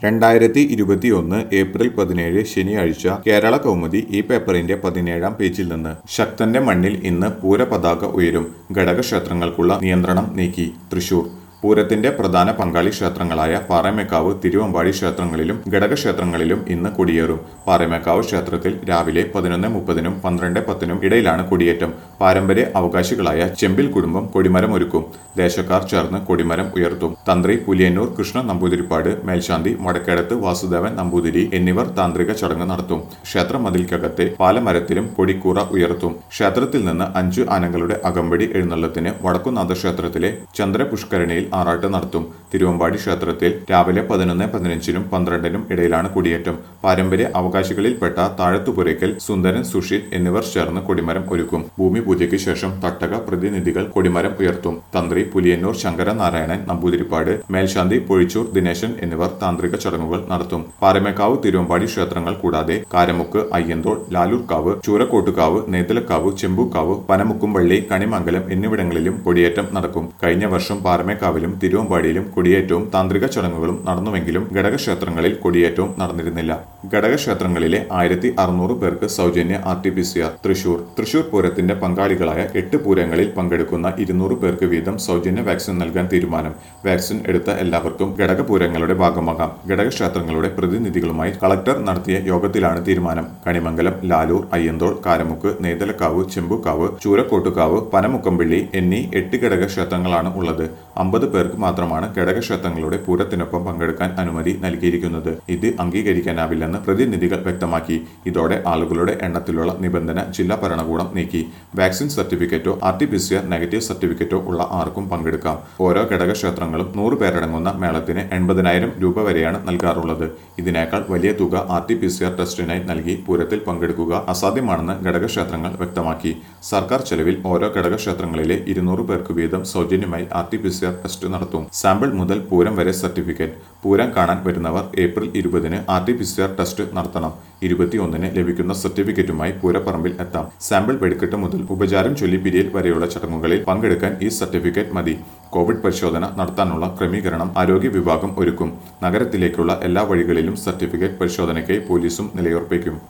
രണ്ടായിരത്തി ഇരുപത്തിയൊന്ന് ഏപ്രിൽ പതിനേഴ് ശനിയാഴ്ച കേരള കൗമുദി ഈ പേപ്പറിന്റെ പതിനേഴാം പേജിൽ നിന്ന് ശക്തന്റെ മണ്ണിൽ ഇന്ന് പൂരപതാക ഉയരും ഘടകക്ഷേത്രങ്ങൾക്കുള്ള നിയന്ത്രണം നീക്കി തൃശൂർ പൂരത്തിന്റെ പ്രധാന പങ്കാളി ക്ഷേത്രങ്ങളായ പാറമേക്കാവ് തിരുവമ്പാടി ക്ഷേത്രങ്ങളിലും ഘടകക്ഷേത്രങ്ങളിലും ഇന്ന് കൊടിയേറും പാറമേക്കാവ് ക്ഷേത്രത്തിൽ രാവിലെ പതിനൊന്ന് മുപ്പതിനും പന്ത്രണ്ട് പത്തിനും ഇടയിലാണ് കൊടിയേറ്റം പാരമ്പര്യ അവകാശികളായ ചെമ്പിൽ കുടുംബം കൊടിമരം ഒരുക്കും ദേശക്കാർ ചേർന്ന് കൊടിമരം ഉയർത്തും തന്ത്രി പുലിയന്നൂർ കൃഷ്ണ നമ്പൂതിരിപ്പാട് മേൽശാന്തി വടക്കേടത്ത് വാസുദേവൻ നമ്പൂതിരി എന്നിവർ താന്ത്രിക ചടങ്ങ് നടത്തും ക്ഷേത്ര മതിൽക്കകത്തെ പാലമരത്തിലും കൊടിക്കൂറ ഉയർത്തും ക്ഷേത്രത്തിൽ നിന്ന് അഞ്ചു ആനകളുടെ അകമ്പടി എഴുന്നള്ളത്തിന് വടക്കുനാഥ ക്ഷേത്രത്തിലെ ചന്ദ്രപുഷ്കരണിയിൽ ആറാട്ട് നടത്തും തിരുവമ്പാടി ക്ഷേത്രത്തിൽ രാവിലെ പതിനൊന്ന് പതിനഞ്ചിനും പന്ത്രണ്ടിനും ഇടയിലാണ് കൊടിയേറ്റം പാരമ്പര്യ അവകാശികളിൽപ്പെട്ട താഴത്തുപുരയ്ക്കൽ സുന്ദരൻ സുഷീൽ എന്നിവർ ചേർന്ന് കൊടിമരം ഒരുക്കും ഭൂമി പൂജയ്ക്ക് ശേഷം തട്ടക പ്രതിനിധികൾ കൊടിമരം ഉയർത്തും തന്ത്രി പുലിയന്നൂർ ശങ്കരനാരായണൻ നമ്പൂതിരിപ്പാട് മേൽശാന്തി പൊഴിച്ചൂർ ദിനേശൻ എന്നിവർ താന്ത്രിക ചടങ്ങുകൾ നടത്തും പാറമേക്കാവ് തിരുവമ്പാടി ക്ഷേത്രങ്ങൾ കൂടാതെ കാരമുക്ക് അയ്യന്തോൾ ലാലൂർക്കാവ് ചൂരക്കോട്ടുകാവ് നേതലക്കാവ് ചെമ്പൂക്കാവ് പനമുക്കുംപള്ളി കണിമംഗലം എന്നിവിടങ്ങളിലും കൊടിയേറ്റം നടക്കും കഴിഞ്ഞ വർഷം പാറമേക്കാവിലും തിരുവമ്പാടിയിലും കൊടിയേറ്റവും താന്ത്രിക ചടങ്ങുകളും നടന്നുവെങ്കിലും ഘടകക്ഷേത്രങ്ങളിൽ കൊടിയേറ്റവും നടന്നിരുന്നില്ല ഘടകക്ഷേത്രങ്ങളിലെ ആയിരത്തി അറുന്നൂറ് പേർക്ക് സൗജന്യ R T P C R Thrissur Thrissur പൂരത്തിന്റെ പങ്കാളികളായ എട്ട് പൂരങ്ങളിൽ പങ്കെടുക്കുന്ന ഇരുന്നൂറ് പേർക്ക് വീതം സൗജന്യ വാക്സിൻ നൽകാൻ തീരുമാനം വാക്സിൻ എടുത്ത എല്ലാവർക്കും ഘടകപൂരങ്ങളുടെ ഭാഗമാകാം ഘടകക്ഷേത്രങ്ങളുടെ പ്രതിനിധികളുമായി കളക്ടർ നടത്തിയ യോഗത്തിലാണ് തീരുമാനം കണിമംഗലം ലാലൂർ അയ്യന്തോൾ കാരമുക്ക് നേതലക്കാവ് ചെമ്പുക്കാവ് ചൂരക്കോട്ടുകാവ് പനമുക്കമ്പിള്ളി എന്നീ എട്ട് ഘടകക്ഷേത്രങ്ങളാണ് ഉള്ളത് അമ്പത് പേർക്ക് മാത്രമാണ് ഘടകക്ഷേത്രങ്ങളുടെ പൂരത്തിനൊപ്പം പങ്കെടുക്കാൻ അനുമതി നൽകിയിരിക്കുന്നത് ഇത് അംഗീകരിക്കാനാവില്ലെന്ന് പ്രതിനിധികൾ വ്യക്തമാക്കി ഇതോടെ ആളുകളുടെ എണ്ണത്തിലുള്ള നിബന്ധന ജില്ലാ ഭരണകൂടം നീക്കി വാക്സിൻ സർട്ടിഫിക്കറ്റോ R T P C R negative സർട്ടിഫിക്കറ്റോ ഉള്ള ആർക്കും പങ്കെടുക്കാം ഓരോ ഘടകക്ഷേത്രങ്ങളും നൂറ് പേരടങ്ങുന്ന മേളത്തിന് എൺപതിനായിരം രൂപ വരെയാണ് നൽകാറുള്ളത് ഇതിനേക്കാൾ വലിയ തുക R T P C R ടെസ്റ്റിനായി നൽകി പൂരത്തിൽ പങ്കെടുക്കുക അസാധ്യമാണെന്ന് ഘടകക്ഷേത്രങ്ങൾ വ്യക്തമാക്കി സർക്കാർ ചെലവിൽ ഓരോ ഘടകക്ഷേത്രങ്ങളിലെ ഇരുന്നൂറ് പേർക്ക് വീതം സൗജന്യമായി R T P C R test നടത്തും സാമ്പിൾ മുതൽ പൂരം വരെ സർട്ടിഫിക്കറ്റ് പൂരം കാണാൻ വരുന്നവർ ഏപ്രിൽ ഇരുപതിന് R T P C R test നടത്തണം ഇരുപത്തിയൊന്നിന് ലഭിക്കുന്ന സർട്ടിഫിക്കറ്റുമായി പൂരപ്പറമ്പിൽ എത്താം സാമ്പിൾ വെടിക്കെട്ട് മുതൽ ഉപചാരം ചൊല്ലി പിരിയൽ വരെയുള്ള ചടങ്ങുകളിൽ പങ്കെടുക്കാൻ ഈ സർട്ടിഫിക്കറ്റ് മതി കോവിഡ് പരിശോധന നടത്താനുള്ള ക്രമീകരണം ആരോഗ്യ വിഭാഗം ഒരുക്കും നഗരത്തിലേക്കുള്ള എല്ലാ വഴികളിലും സർട്ടിഫിക്കറ്റ് പരിശോധനയ്ക്കായി പോലീസും നിലയുറപ്പിക്കും